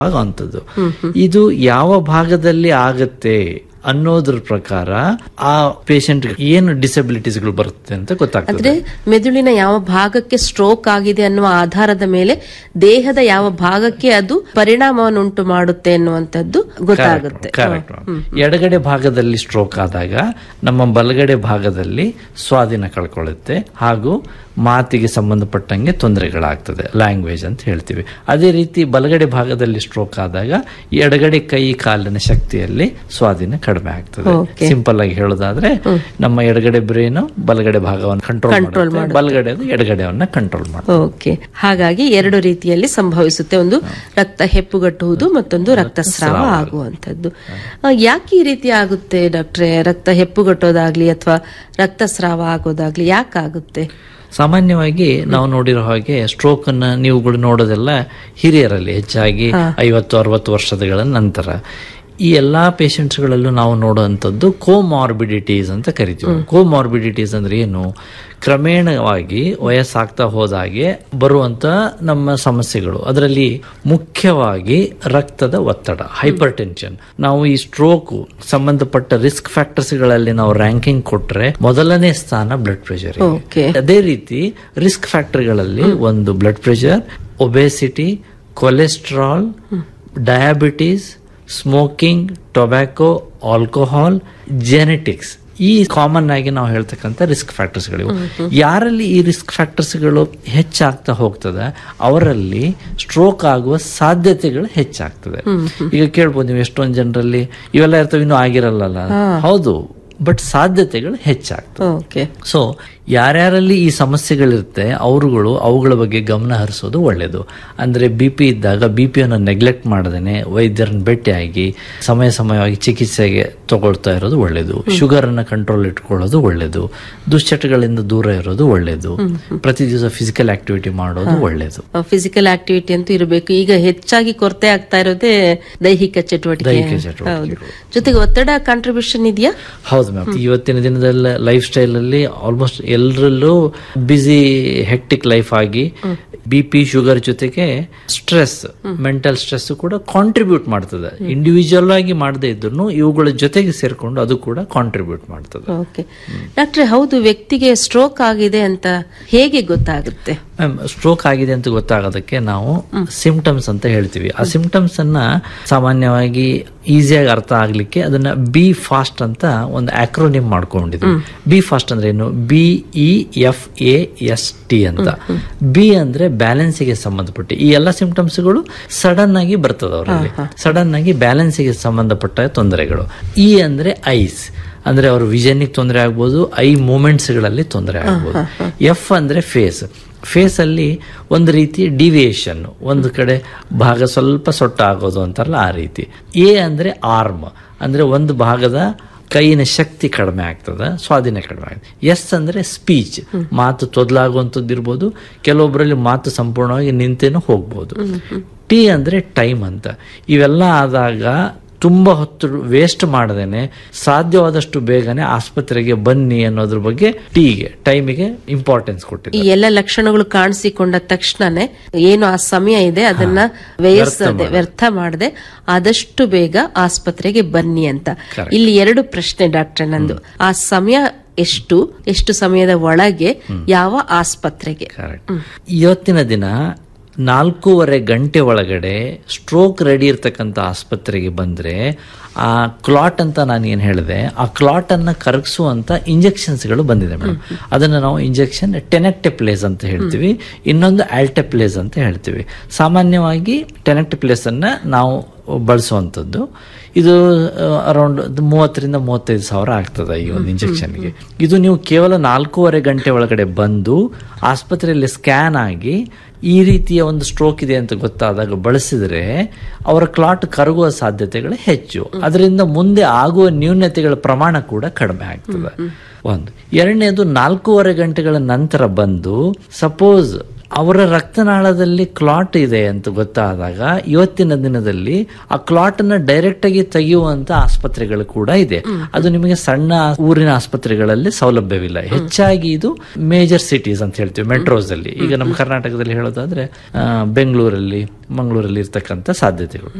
ಆಗುವಂಥದ್ದು ಇದು ಯಾವ ಭಾಗದಲ್ಲಿ ಆಗತ್ತೆ ಅನ್ನೋದ್ರ ಪ್ರಕಾರ ಆ ಪೇಷಂಟ್ ಏನು ಡಿಸಬಿಲಿಟೀಸ್ಗಳು ಬರುತ್ತೆ ಅಂತ ಗೊತ್ತಾಗ್ತದೆ ಅಂದ್ರೆ ಮೆದುಳಿನ ಯಾವ ಭಾಗಕ್ಕೆ ಸ್ಟ್ರೋಕ್ ಆಗಿದೆ ಅನ್ನುವ ಆಧಾರದ ಮೇಲೆ ದೇಹದ ಯಾವ ಭಾಗಕ್ಕೆ ಅದು ಪರಿಣಾಮವನ್ನುಂಟು ಮಾಡುತ್ತೆ ಅನ್ನುವಂಥದ್ದು ಗೊತ್ತಾಗುತ್ತೆ ಕರೆಕ್ಟ್ ಎಡಗಡೆ ಭಾಗದಲ್ಲಿ ಸ್ಟ್ರೋಕ್ ಆದಾಗ ನಮ್ಮ ಬಲಗಡೆ ಭಾಗದಲ್ಲಿ ಸ್ವಾಧೀನ ಕಳ್ಕೊಳ್ಳುತ್ತೆ ಹಾಗೂ ಮಾತಿಗೆ ಸಂಬಂಧಪಟ್ಟಂಗೆ ತೊಂದರೆಗಳಾಗ್ತದೆ ಲ್ಯಾಂಗ್ವೇಜ್ ಅಂತ ಹೇಳ್ತೀವಿ ಅದೇ ರೀತಿ ಬಲಗಡೆ ಭಾಗದಲ್ಲಿ ಸ್ಟ್ರೋಕ್ ಆದಾಗ ಎಡಗಡೆ ಕೈ ಕಾಲಿನ ಶಕ್ತಿಯಲ್ಲಿ ಸ್ವಾಧೀನ ಕಡಿಮೆ ಆಗ್ತದೆ Okay. ಸಿಂಪಲ್ ಆಗಿ ಹೇಳೋದಾದ್ರೆ ನಮ್ಮ ಎಡಗಡೆ ಬ್ರೇನು ಬಲಗಡೆ ಭಾಗವನ್ನು ಕಂಟ್ರೋಲ್ ಮಾಡುತ್ತೆ ಬಲಗಡೆ ಎಡಗಡೆಯನ್ನ ಕಂಟ್ರೋಲ್ ಮಾಡುತ್ತೆ ಓಕೆ ಹಾಗಾಗಿ ಎರಡು ರೀತಿಯಲ್ಲಿ ಸಂಭವಿಸುತ್ತೆ ಒಂದು ರಕ್ತ ಹೆಪ್ಪುಗಟ್ಟುವುದು ಮತ್ತೊಂದು ರಕ್ತಸ್ರಾವ ಆಗುವಂತದ್ದು ಆ, ಯಾಕೆ ಈ ರೀತಿ ಆಗುತ್ತೆ ಡಾಕ್ಟ್ರೆ ರಕ್ತ ಹೆಪ್ಪುಗಟ್ಟೋದಾಗ್ಲಿ ಅಥವಾ ರಕ್ತಸ್ರಾವ ಆಗೋದಾಗ್ಲಿ ಯಾಕಾಗುತ್ತೆ ಸಾಮಾನ್ಯವಾಗಿ ನಾವು ನೋಡಿರೋ ಹಾಗೆ ಸ್ಟ್ರೋಕ್ ಅನ್ನ ನೀವುಗಳು ನೋಡೋದೆಲ್ಲ ಹಿರಿಯರಲ್ಲಿ ಹೆಚ್ಚಾಗಿ ಐವತ್ತು ಅರವತ್ತು ವರ್ಷಗಳ ನಂತರ ಈ ಎಲ್ಲಾ ಪೇಷಂಟ್ಸ್ಗಳಲ್ಲೂ ನಾವು ನೋಡುವಂಥದ್ದು ಕೋಮಾರ್ಬಿಡಿಟೀಸ್ ಅಂತ ಕರಿತೀವಿ ಕೋಮಾರ್ಬಿಡಿಟೀಸ್ ಅಂದ್ರೆ ಏನು ಕ್ರಮೇಣವಾಗಿ ವಯಸ್ಸಾಗ್ತಾ ಹೋದಾಗೆ ಬರುವಂತ ನಮ್ಮ ಸಮಸ್ಯೆಗಳು ಅದರಲ್ಲಿ ಮುಖ್ಯವಾಗಿ ರಕ್ತದ ಒತ್ತಡ ಹೈಪರ್ ಟೆನ್ಷನ್ ನಾವು ಈ ಸ್ಟ್ರೋಕ್ ಸಂಬಂಧಪಟ್ಟ ರಿಸ್ಕ್ ಫ್ಯಾಕ್ಟರ್ಸ್ಗಳಲ್ಲಿ ನಾವು ರ್ಯಾಂಕಿಂಗ್ ಕೊಟ್ರೆ ಮೊದಲನೇ ಸ್ಥಾನ ಬ್ಲಡ್ ಪ್ರೆಷರ್ ಓಕೆ ಅದೇ ರೀತಿ ರಿಸ್ಕ್ ಫ್ಯಾಕ್ಟರ್ಗಳಲ್ಲಿ ಒಂದು blood pressure obesity cholesterol diabetes smoking tobacco alcohol genetics ಈ ಕಾಮನ್ ಆಗಿ ನಾವು ಹೇಳ್ತಕ್ಕಂಥ ರಿಸ್ಕ್ ಫ್ಯಾಕ್ಟರ್ಸ್ಗಳಿವು ಯಾರಲ್ಲಿ ಈ ರಿಸ್ಕ್ ಫ್ಯಾಕ್ಟರ್ಸ್ಗಳು ಹೆಚ್ಚಾಗ್ತಾ ಹೋಗ್ತದೆ ಅವರಲ್ಲಿ ಸ್ಟ್ರೋಕ್ ಆಗುವ ಸಾಧ್ಯತೆಗಳು ಹೆಚ್ಚಾಗ್ತದೆ ಈಗ ಕೇಳ್ಬೋದು ನೀವು ಎಷ್ಟೊಂದು ಜನರಲ್ಲಿ ಇವೆಲ್ಲ ಇರ್ತವೆ ಇನ್ನೂ ಆಗಿರಲ್ಲ ಹೌದು ಬಟ್ ಸಾಧ್ಯತೆಗಳು ಹೆಚ್ಚಾಗ್ತವೆ ಓಕೆ ಸೊ ಯಾರ್ಯಾರಲ್ಲಿ ಈ ಸಮಸ್ಯೆಗಳಿರುತ್ತೆ ಅವರುಗಳು ಅವುಗಳ ಬಗ್ಗೆ ಗಮನ ಹರಿಸೋದು ಒಳ್ಳೆಯದು ಅಂದ್ರೆ ಬಿ ಪಿ ಇದ್ದಾಗ ಬಿ ಪಿಯನ್ನು ನೆಗ್ಲೆಕ್ಟ್ ಮಾಡದೇನೆ ವೈದ್ಯರನ್ನ ಭೇಟಿಯಾಗಿ ಸಮಯ ಸಮಯವಾಗಿ ಚಿಕಿತ್ಸೆಗೆ ತಗೊಳ್ತಾ ಇರೋದು ಒಳ್ಳೆಯದು ಶುಗರ್ ಅನ್ನ ಕಂಟ್ರೋಲ್ ಇಟ್ಕೊಳ್ಳೋದು ಒಳ್ಳೆಯದು ದುಶ್ಚಟಗಳಿಂದ ದೂರ ಇರೋದು ಒಳ್ಳೆಯದು ಪ್ರತಿ ದಿವಸ ಫಿಸಿಕಲ್ ಆಕ್ಟಿವಿಟಿ ಮಾಡೋದು ಒಳ್ಳೆಯದು ಫಿಸಿಕಲ್ ಆಕ್ಟಿವಿಟಿ ಅಂತೂ ಇರಬೇಕು ಈಗ ಹೆಚ್ಚಾಗಿ ಕೊರತೆ ಆಗ್ತಾ ಇರೋದೇ ದೈಹಿಕ ಚಟುವಟಿಕೆ ದೈಹಿಕ ಚಟುವಟಿಕೆಗಳು. ಹೌದು ಜೊತೆಗೆ ಒತ್ತಡ ಕಾಂಟ್ರಿಬ್ಯೂಷನ್ ಇದೆಯಾ ಹೌದು ಮ್ಯಾಮ್ ಇವತ್ತಿನ ದಿನದಲ್ಲ ಲೈಫ್ ಸ್ಟೈಲ್ ಅಲ್ಲಿ ಆಲ್ಮೋಸ್ಟ್ ಎಲ್ಲರಲ್ಲೂ ಬ್ಯುಸಿ ಹೆಕ್ಟಿಕ್ ಲೈಫ್ ಆಗಿ ಬಿ ಪಿ ಶುಗರ್ ಜೊತೆಗೆ ಸ್ಟ್ರೆಸ್ ಮೆಂಟಲ್ ಸ್ಟ್ರೆಸ್ ಕೂಡ ಕಾಂಟ್ರಿಬ್ಯೂಟ್ ಮಾಡ್ತದೆ ಇಂಡಿವಿಜುವಲ್ ಆಗಿ ಮಾಡದೇ ಇದ್ರು ಇವುಗಳ ಜೊತೆಗೆ ಸೇರ್ಕೊಂಡು ಅದು ಕೂಡ ಕಾಂಟ್ರಿಬ್ಯೂಟ್ ಮಾಡ್ತದೆ ಓಕೆ ಡಾಕ್ಟ್ರೆ ಹೌದು ವ್ಯಕ್ತಿಗೆ ಸ್ಟ್ರೋಕ್ ಆಗಿದೆ ಅಂತ ಹೇಗೆ ಗೊತ್ತಾಗುತ್ತೆ ಮ್ಯಾಮ್ ಸ್ಟ್ರೋಕ್ ಆಗಿದೆ ಅಂತ ಗೊತ್ತಾಗೋದಕ್ಕೆ ನಾವು ಸಿಂಪ್ಟಮ್ಸ್ ಅಂತ ಹೇಳ್ತೀವಿ ಆ ಸಿಂಪ್ಟಮ್ಸ್ ಅನ್ನ ಸಾಮಾನ್ಯವಾಗಿ ಈಸಿಯಾಗಿ ಅರ್ಥ ಆಗ್ಲಿಕ್ಕೆ ಅದನ್ನ ಬಿ ಫಾಸ್ಟ್ ಅಂತ ಒಂದು ಆಕ್ರೋನಿಮ್ ಮಾಡ್ಕೊಂಡಿದ್ವಿ ಬಿ ಫಾಸ್ಟ್ ಅಂದ್ರೆ ಏನು B E F A S T ಅಂತ ಬಿ ಅಂದ್ರೆ ಬ್ಯಾಲೆನ್ಸಿಗೆ ಸಂಬಂಧಪಟ್ಟ ಈ ಎಲ್ಲ ಸಿಂಪ್ಟಮ್ಸ್ಗಳು ಸಡನ್ ಆಗಿ ಬರ್ತದೆ ಅವರಲ್ಲಿ ಸಡನ್ ಆಗಿ ಬ್ಯಾಲೆನ್ಸಿಗೆ ಸಂಬಂಧಪಟ್ಟ ತೊಂದರೆಗಳು ಇ ಅಂದ್ರೆ ಐಸ್ ಅಂದ್ರೆ ಅವ್ರ ವಿಷನ್ಗೆ ತೊಂದರೆ ಆಗ್ಬೋದು ಐ ಮೂಮೆಂಟ್ಸ್ಗಳಲ್ಲಿ ತೊಂದರೆ ಆಗ್ಬೋದು ಎಫ್ ಅಂದ್ರೆ ಫೇಸ್ ಫೇಸ್ ಅಲ್ಲಿ ಒಂದು ರೀತಿ ಡಿವಿಯೇಷನ್ ಒಂದು ಕಡೆ ಭಾಗ ಸ್ವಲ್ಪ ಸೊಟ್ಟ ಆಗೋದು ಅಂತಾರಲ್ಲ ಆ ರೀತಿ ಎ ಅಂದ್ರೆ ಆರ್ಮ್ ಅಂದ್ರೆ ಒಂದು ಭಾಗದ ಕೈಯಿನ ಶಕ್ತಿ ಕಡಿಮೆ ಆಗ್ತದೆ ಸ್ವಾಧೀನ ಕಡಿಮೆ ಆಗ್ತದೆ ಎಸ್ ಅಂದ್ರೆ ಸ್ಪೀಚ್ ಮಾತು ತೊದಲಾಗುವಂಥದ್ದು ಇರ್ಬೋದು ಕೆಲವೊಬ್ಬರಲ್ಲಿ ಮಾತು ಸಂಪೂರ್ಣವಾಗಿ ನಿಂತೇನೂ ಹೋಗ್ಬೋದು ಟಿ ಅಂದ್ರೆ ಟೈಮ್ ಅಂತ ಇವೆಲ್ಲ ಆದಾಗ ತುಂಬಾ ಹೊತ್ತು ವೇಸ್ಟ್ ಮಾಡದೇನೆ ಸಾಧ್ಯವಾದಷ್ಟು ಬೇಗನೆ ಆಸ್ಪತ್ರೆಗೆ ಬನ್ನಿ ಅನ್ನೋದ್ರ ಬಗ್ಗೆ ಟೀಗೆ ಟೈಮಿಗೆ ಇಂಪಾರ್ಟೆನ್ಸ್ ಕೊಟ್ಟಿದ್ದಾರೆ ಈ ಎಲ್ಲ ಲಕ್ಷಣಗಳು ಕಾಣಿಸಿಕೊಂಡ ತಕ್ಷಣನೇ ಏನು ಆ ಸಮಯ ಇದೆ ಅದನ್ನ ವ್ಯಯಿಸದೆ ವ್ಯರ್ಥ ಮಾಡದೆ ಆದಷ್ಟು ಬೇಗ ಆಸ್ಪತ್ರೆಗೆ ಬನ್ನಿ ಅಂತ ಇಲ್ಲಿ ಎರಡು ಪ್ರಶ್ನೆ ಡಾಕ್ಟರ್ ನಂದು ಆ ಸಮಯ ಎಷ್ಟು ಎಷ್ಟು ಸಮಯದ ಒಳಗೆ ಯಾವ ಆಸ್ಪತ್ರೆಗೆ ಕರೆಕ್ಟ್ ಇವತ್ತಿನ ದಿನ ನಾಲ್ಕೂವರೆ ಗಂಟೆ ಒಳಗಡೆ ಸ್ಟ್ರೋಕ್ ರೆಡಿ ಇರ್ತಕ್ಕಂಥ ಆಸ್ಪತ್ರೆಗೆ ಬಂದ್ರೆ ಆ ಕ್ಲಾಟ್ ಅಂತ ನಾನು ಏನು ಹೇಳಿದೆ ಆ ಕ್ಲಾಟ್ ಅನ್ನ ಕರಗಿಸುವಂತ ಇಂಜೆಕ್ಷನ್ಸ್ಗಳು ಬಂದಿದೆ ಮೇಡಮ್ ಅದನ್ನ ನಾವು ಇಂಜೆಕ್ಷನ್ ಟೆನೆಕ್ಟೆಪ್ಲೇಸ್ ಅಂತ ಹೇಳ್ತೀವಿ ಇನ್ನೊಂದು ಆಲ್ಟೆಪ್ಲೇಸ್ ಅಂತ ಹೇಳ್ತೀವಿ ಸಾಮಾನ್ಯವಾಗಿ ಟೆನೆಕ್ಟೆಪ್ಲೇಸ್ ಅನ್ನ ನಾವು ಬಳಸುವಂಥದ್ದು ಇದು ಅರೌಂಡ್ ಮೂವತ್ತರಿಂದ ಮೂವತ್ತೈದು ಸಾವಿರ ಆಗ್ತದೆ ಈ ಒಂದು ಇಂಜೆಕ್ಷನ್ಗೆ ಇದು ನೀವು ಕೇವಲ ನಾಲ್ಕೂವರೆ ಗಂಟೆ ಒಳಗಡೆ ಬಂದು ಆಸ್ಪತ್ರೆಯಲ್ಲಿ ಸ್ಕ್ಯಾನ್ ಆಗಿ ಈ ರೀತಿಯ ಒಂದು ಸ್ಟ್ರೋಕ್ ಇದೆ ಅಂತ ಗೊತ್ತಾದಾಗ ಬಳಸಿದ್ರೆ ಅವರ ಕ್ಲಾಟ್ ಕರಗುವ ಸಾಧ್ಯತೆಗಳು ಹೆಚ್ಚು ಅದರಿಂದ ಮುಂದೆ ಆಗುವ ನ್ಯೂನತೆಗಳ ಪ್ರಮಾಣ ಕೂಡ ಕಡಿಮೆ ಆಗ್ತದೆ ಒಂದು ಎರಡನೇದು ನಾಲ್ಕೂವರೆ ಗಂಟೆಗಳ ನಂತರ ಬಂದು ಸಪೋಸ್ ಅವರ ರಕ್ತನಾಳದಲ್ಲಿ ಕ್ಲಾಟ್ ಇದೆ ಅಂತ ಗೊತ್ತಾದಾಗ ಇವತ್ತಿನ ದಿನದಲ್ಲಿ ಆ ಕ್ಲಾಟ್ ಅನ್ನ ಡೈರೆಕ್ಟ್ ಆಗಿ ತೆಗೆಯುವಂತ ಆಸ್ಪತ್ರೆಗಳು ಕೂಡ ಇದೆ ಅದು ನಿಮಗೆ ಸಣ್ಣ ಊರಿನ ಆಸ್ಪತ್ರೆಗಳಲ್ಲಿ ಸೌಲಭ್ಯವಿಲ್ಲ ಹೆಚ್ಚಾಗಿ ಇದು ಮೇಜರ್ ಸಿಟೀಸ್ ಅಂತ ಹೇಳ್ತೀವಿ ಮೆಟ್ರೋಸ್ ಅಲ್ಲಿ ಈಗ ನಮ್ಮ ಕರ್ನಾಟಕದಲ್ಲಿ ಹೇಳೋದಾದ್ರೆ ಆ, ಬೆಂಗಳೂರಲ್ಲಿ ಮಂಗಳೂರಲ್ಲಿ ಇರ್ತಕ್ಕಂಥ ಸಾಧ್ಯತೆಗಳು